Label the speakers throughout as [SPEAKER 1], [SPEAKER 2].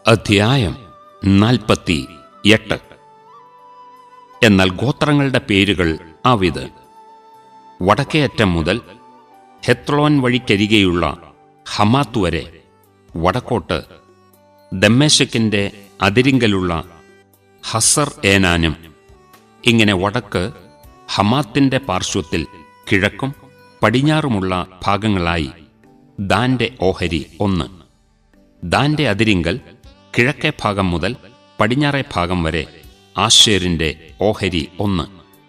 [SPEAKER 1] അധ്യായം നാൽപ്പത്തി എട്ട് എന്നാൽ ഗോത്രങ്ങളുടെ പേരുകൾ ആവിത് വടക്കേ അറ്റം മുതൽ ഹെത്ലോൻ വഴിക്കരികെയുള്ള ഹമാത്ത് വരെ വടക്കോട്ട് ദമ്മേശക്കിന്റെ അതിരിങ്കലുള്ള ഹസർ ഏനാനും ഇങ്ങനെ വടക്ക് ഹമാത്തിന്റെ പാർശ്വത്തിൽ കിഴക്കും പടിഞ്ഞാറുമുള്ള ഭാഗങ്ങളായി ദാന്റെ ഓഹരി ഒന്ന് ദാന്റെ അതിരിങ്കൽ കിഴക്കേ ഭാഗം മുതൽ പടിഞ്ഞാറേ ഭാഗം വരെ ആശേരിന്റെ ഓഹരി ഒന്ന്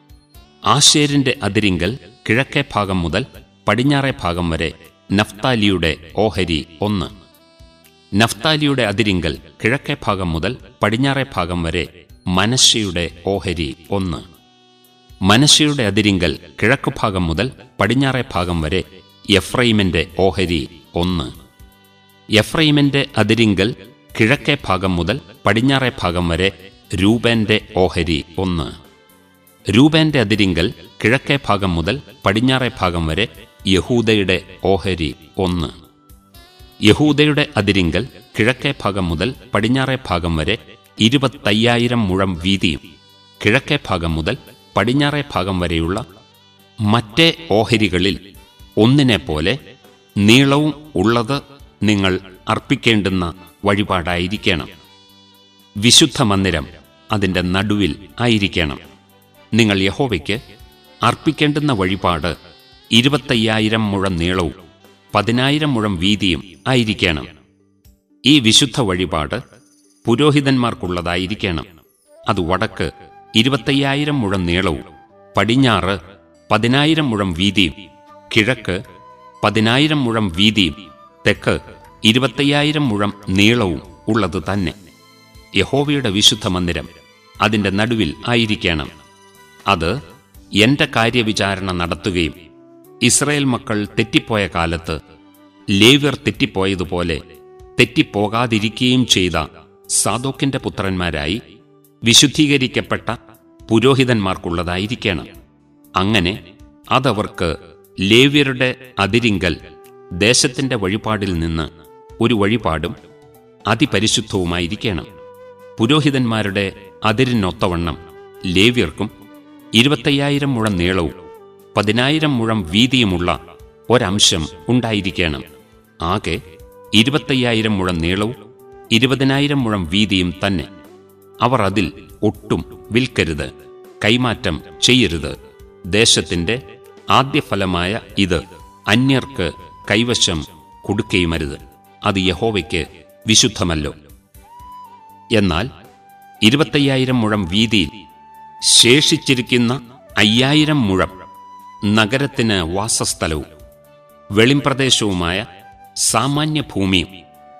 [SPEAKER 1] ആശേരിന്റെ അതിരിങ്കൽ കിഴക്കേ ഭാഗം മുതൽ പടിഞ്ഞാറേ ഭാഗം വരെ നഫ്താലിയുടെ ഓഹരി ഒന്ന് നഫ്താലിയുടെ അതിരിങ്കൽ കിഴക്കേ ഭാഗം മുതൽ പടിഞ്ഞാറേ ഭാഗം വരെ മനശ്ശയുടെ ഓഹരി ഒന്ന് മനശ്ശയുടെ അതിരിങ്കൽ കിഴക്കു ഭാഗം മുതൽ പടിഞ്ഞാറേ ഭാഗം വരെ എഫ്രൈമിന്റെ ഓഹരി ഒന്ന് എഫ്രൈമിന്റെ അതിരിങ്കൽ കിഴക്കേ ഭാഗം മുതൽ പടിഞ്ഞാറേ ഭാഗം വരെ രൂപന്റെ ഓഹരി ഒന്ന് രൂപന്റെ അതിരിങ്കൽ കിഴക്കേ ഭാഗം മുതൽ പടിഞ്ഞാറേ ഭാഗം വരെ യഹൂദയുടെ ഓഹരി ഒന്ന് യഹൂദയുടെ അതിരിങ്കൽ കിഴക്കേ ഭാഗം മുതൽ പടിഞ്ഞാറേ ഭാഗം വരെ ഇരുപത്തയ്യായിരം മുഴം വീതിയും കിഴക്കേ ഭാഗം മുതൽ പടിഞ്ഞാറേ ഭാഗം വരെയുള്ള മറ്റേ ഓഹരികളിൽ ഒന്നിനെ പോലെ നീളവും ഉള്ളത് നിങ്ങൾ അർപ്പിക്കേണ്ടുന്ന വഴിപാടായിരിക്കണം വിശുദ്ധ മന്ദിരം അതിന്റെ നടുവിൽ ആയിരിക്കണം നിങ്ങൾ യഹോവയ്ക്ക് അർപ്പിക്കേണ്ടുന്ന വഴിപാട് ഇരുപത്തയ്യായിരം മുഴം നീളവും പതിനായിരം മുഴം വീതിയും ആയിരിക്കണം ഈ വിശുദ്ധ വഴിപാട് പുരോഹിതന്മാർക്കുള്ളതായിരിക്കണം അത് വടക്ക് ഇരുപത്തയ്യായിരം മുഴം നീളവും പടിഞ്ഞാറ് പതിനായിരം മുഴം വീതിയും കിഴക്ക് പതിനായിരം മുഴം വീതിയും തെക്ക് ഇരുപത്തയ്യായിരം മുഴം നീളവും ഉള്ളത് തന്നെ യഹോവയുടെ വിശുദ്ധ മന്ദിരം അതിന്റെ നടുവിൽ ആയിരിക്കണം അത് എന്റെ കാര്യവിചാരണ നടത്തുകയും ഇസ്രയേൽ മക്കൾ തെറ്റിപ്പോയ കാലത്ത് ലേവ്യർ തെറ്റിപ്പോയതുപോലെ തെറ്റിപ്പോകാതിരിക്കുകയും ചെയ്ത സാദോക്കിന്റെ പുത്രന്മാരായി വിശുദ്ധീകരിക്കപ്പെട്ട പുരോഹിതന്മാർക്കുള്ളതായിരിക്കണം അങ്ങനെ അതവർക്ക് ലേവ്യരുടെ അതിരിങ്കൽ ദേശത്തിന്റെ വഴിപാടിൽ നിന്ന് ഒരു വഴിപാടും അതിപരിശുദ്ധവുമായിരിക്കണം പുരോഹിതന്മാരുടെ അതിരിനൊത്തവണ്ണം ലേവ്യർക്കും ഇരുപത്തയ്യായിരം മുഴം നീളവും പതിനായിരം മുഴം വീതിയുമുള്ള ഒരംശം ഉണ്ടായിരിക്കണം ആകെ ഇരുപത്തയ്യായിരം മുഴം നീളവും ഇരുപതിനായിരം മുഴം വീതിയും തന്നെ അവർ അതിൽ ഒട്ടും വിൽക്കരുത് കൈമാറ്റം ചെയ്യരുത് ദേശത്തിന്റെ ആദ്യഫലമായ ഇത് അന്യർക്ക് കൈവശം കൊടുക്കുകയുമരുത് അത് യഹോവയ്ക്ക് വിശുദ്ധമല്ലോ എന്നാൽ ഇരുപത്തയ്യായിരം മുഴം വീതിയിൽ ശേഷിച്ചിരിക്കുന്ന അയ്യായിരം മുഴം നഗരത്തിന് വാസസ്ഥലവും വെളിംപ്രദേശവുമായ സാമാന്യ ഭൂമിയും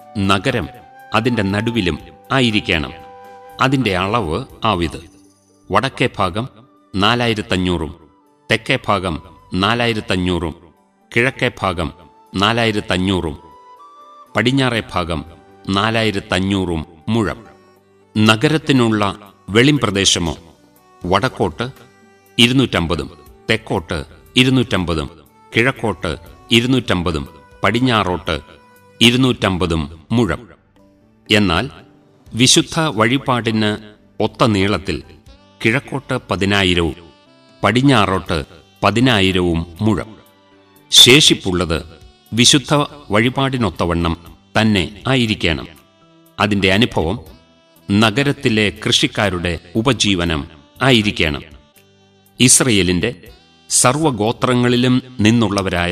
[SPEAKER 1] നഗരം അതിന്റെ നടുവിലും ആയിരിക്കണം അതിന്റെ അളവ് ആവിത് വടക്കേ ഭാഗം നാലായിരത്തഞ്ഞൂറും തെക്കേ ഭാഗം നാലായിരത്തഞ്ഞൂറും കിഴക്കേ ഭാഗം നാലായിരത്തഞ്ഞൂറും പടിഞ്ഞാറേ ഭാഗം നാലായിരത്തഞ്ഞൂറും മുഴം നഗരത്തിനുള്ള വെളിംപ്രദേശമോ വടക്കോട്ട് ഇരുന്നൂറ്റമ്പതും തെക്കോട്ട് ഇരുന്നൂറ്റമ്പതും കിഴക്കോട്ട് ഇരുന്നൂറ്റമ്പതും പടിഞ്ഞാറോട്ട് ഇരുന്നൂറ്റമ്പതും മുഴം എന്നാൽ വിശുദ്ധ വഴിപാടിന് ഒത്ത നീളത്തിൽ കിഴക്കോട്ട് പതിനായിരവും പടിഞ്ഞാറോട്ട് പതിനായിരവും മുഴം ശേഷിപ്പുള്ളത് വിശുദ്ധ വഴിപാടിനൊത്തവണ്ണം തന്നെ ആയിരിക്കണം അതിന്റെ അനുഭവം നഗരത്തിലെ കൃഷിക്കാരുടെ ഉപജീവനം ആയിരിക്കണം ഇസ്രയേലിന്റെ സർവഗോത്രങ്ങളിലും നിന്നുള്ളവരായ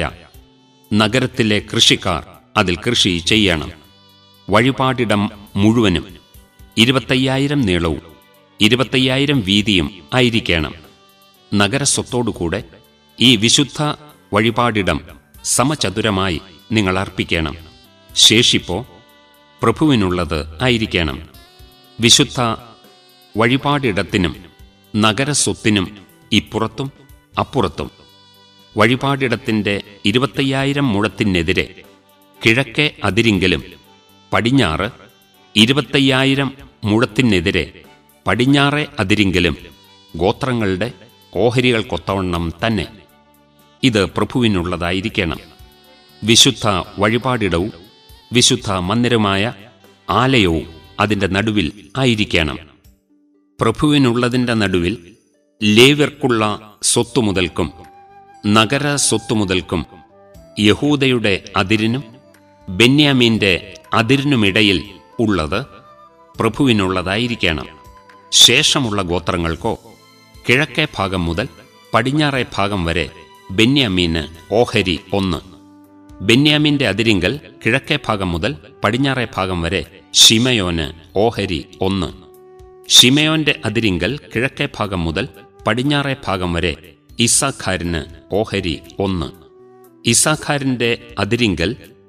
[SPEAKER 1] നഗരത്തിലെ കൃഷിക്കാർ അതിൽ കൃഷി ചെയ്യണം വഴിപാടിടം മുഴുവനും ഇരുപത്തയ്യായിരം നീളവും ഇരുപത്തയ്യായിരം വീതിയും ആയിരിക്കണം നഗരസ്വത്തോടുകൂടെ ഈ വിശുദ്ധ വഴിപാടിടം സമചതുരമായി നിങ്ങൾ അർപ്പിക്കണം ശേഷിപ്പോ പ്രഭുവിനുള്ളത് ആയിരിക്കണം വിശുദ്ധ വഴിപാടിടത്തിനും നഗരസ്വത്തിനും ഇപ്പുറത്തും അപ്പുറത്തും വഴിപാടിടത്തിന്റെ ഇരുപത്തയ്യായിരം മുഴത്തിനെതിരെ കിഴക്കേ അതിരിങ്കലും പടിഞ്ഞാറ് ഇരുപത്തയ്യായിരം മുഴത്തിനെതിരെ പടിഞ്ഞാറേ അതിരിങ്കലും ഗോത്രങ്ങളുടെ ഓഹരികൾക്കൊത്തവണ്ണം തന്നെ ഇത് പ്രഭുവിനുള്ളതായിരിക്കണം വിശുദ്ധ വഴിപാടിടവും വിശുദ്ധ മന്ദിരമായ ആലയവും അതിന്റെ നടുവിൽ ആയിരിക്കണം പ്രഭുവിനുള്ളതിന്റെ നടുവിൽ ലേവ്യർക്കുള്ള സ്വത്തു മുതൽക്കും നഗര സ്വത്തു മുതൽക്കും യഹൂദയുടെ അതിരിനും ബെന്യാമീന്റെ അതിരിനുമിടയിൽ ഉള്ളത് പ്രഭുവിനുള്ളതായിരിക്കണം ശേഷമുള്ള ഗോത്രങ്ങൾക്കോ കിഴക്കേ ഭാഗം മുതൽ പടിഞ്ഞാറേ ഭാഗം വരെ ബെന്യാമീന് ഓഹരി ഒന്ന് ബെന്യാമിന്റെ അതിരിങ്കൽ കിഴക്കേ ഭാഗം മുതൽ പടിഞ്ഞാറേ ഭാഗം വരെ ഷിമയോന് ഓഹരി ഒന്ന് ഷിമയോന്റെ അതിരിങ്കൽ കിഴക്കേ ഭാഗം മുതൽ പടിഞ്ഞാറേ ഭാഗം വരെ ഇസാഖാരിന് ഓഹരി ഒന്ന് ഇസാഖാരിന്റെ അതിരിങ്കൽ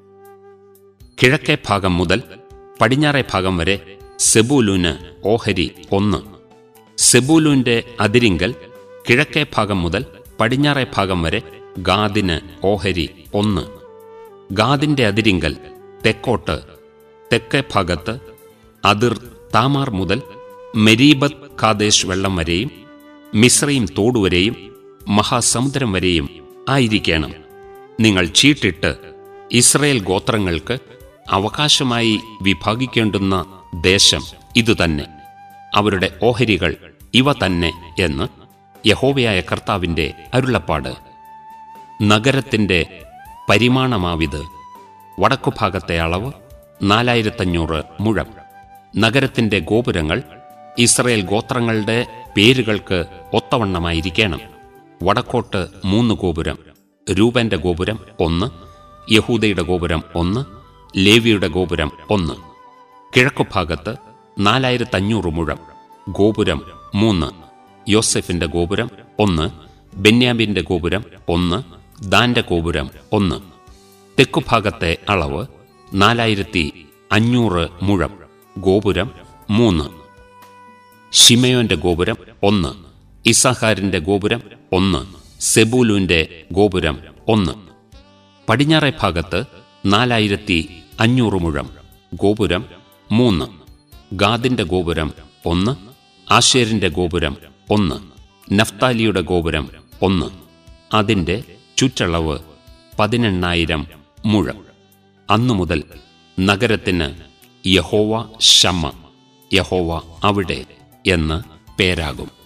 [SPEAKER 1] കിഴക്കേ ഭാഗം മുതൽ പടിഞ്ഞാറേ ഭാഗം വരെ സെബൂലൂന് ഓഹരി ഒന്ന് സെബൂലൂന്റെ അതിരിങ്കൽ കിഴക്കേ ഭാഗം മുതൽ പടിഞ്ഞാറേ ഭാഗം വരെ ഗാദിന് ഓഹരി ഒന്ന് ഗാദിന്റെ അതിരിങ്കൽ തെക്കോട്ട് തെക്കേ ഭാഗത്ത് അതിർ താമാർ മുതൽ മെരീബത് കാദേശ് വെള്ളം വരെയും മിശ്രയും തോടുവരെയും മഹാസമുദ്രം വരെയും ആയിരിക്കണം നിങ്ങൾ ചീട്ടിട്ട് ഇസ്രയേൽ ഗോത്രങ്ങൾക്ക് അവകാശമായി വിഭാഗിക്കേണ്ടുന്ന ദേശം ഇതുതന്നെ അവരുടെ ഓഹരികൾ ഇവ തന്നെ എന്ന് യഹോവയായ കർത്താവിന്റെ അരുളപ്പാട് നഗരത്തിന്റെ പരിമാണമാവിത് വടക്കുഭാഗത്തെ അളവ് നാലായിരത്തഞ്ഞൂറ് മുഴം നഗരത്തിന്റെ ഗോപുരങ്ങൾ ഇസ്രയേൽ ഗോത്രങ്ങളുടെ പേരുകൾക്ക് ഒത്തവണ്ണമായിരിക്കണം വടക്കോട്ട് മൂന്ന് ഗോപുരം രൂപന്റെ ഗോപുരം ഒന്ന് യഹൂദയുടെ ഗോപുരം ഒന്ന് ലേവിയുടെ ഗോപുരം ഒന്ന് കിഴക്കുഭാഗത്ത് നാലായിരത്തഞ്ഞൂറ് മുഴം ഗോപുരം മൂന്ന് യോസെഫിന്റെ ഗോപുരം ഒന്ന് ബെന്യാമിന്റെ ഗോപുരം ഒന്ന് ദാന്റെ ഗോപുരം ഒന്ന് തെക്കുഭാഗത്തെ അളവ് നാലായിരത്തി അഞ്ഞൂറ് മുഴം ഗോപുരം മൂന്ന് ഷിമയോന്റെ ഗോപുരം ഒന്ന് ഇസാഹാരിന്റെ ഗോപുരം ഒന്ന് സെബൂലുവിന്റെ ഗോപുരം ഒന്ന് പടിഞ്ഞാറേ ഭാഗത്ത് നാലായിരത്തി അഞ്ഞൂറ് മുഴം ഗോപുരം മൂന്ന് ഗാദിന്റെ ഗോപുരം ഒന്ന് ആശേരിന്റെ ഗോപുരം ഒന്ന് നഫ്താലിയുടെ ഗോപുരം ഒന്ന് അതിന്റെ ചുറ്റളവ് പതിനെണ്ണായിരം മുഴം അന്നു മുതൽ നഗരത്തിന് യഹോവ ശമ്മ യഹോവ അവിടെ എന്ന് പേരാകും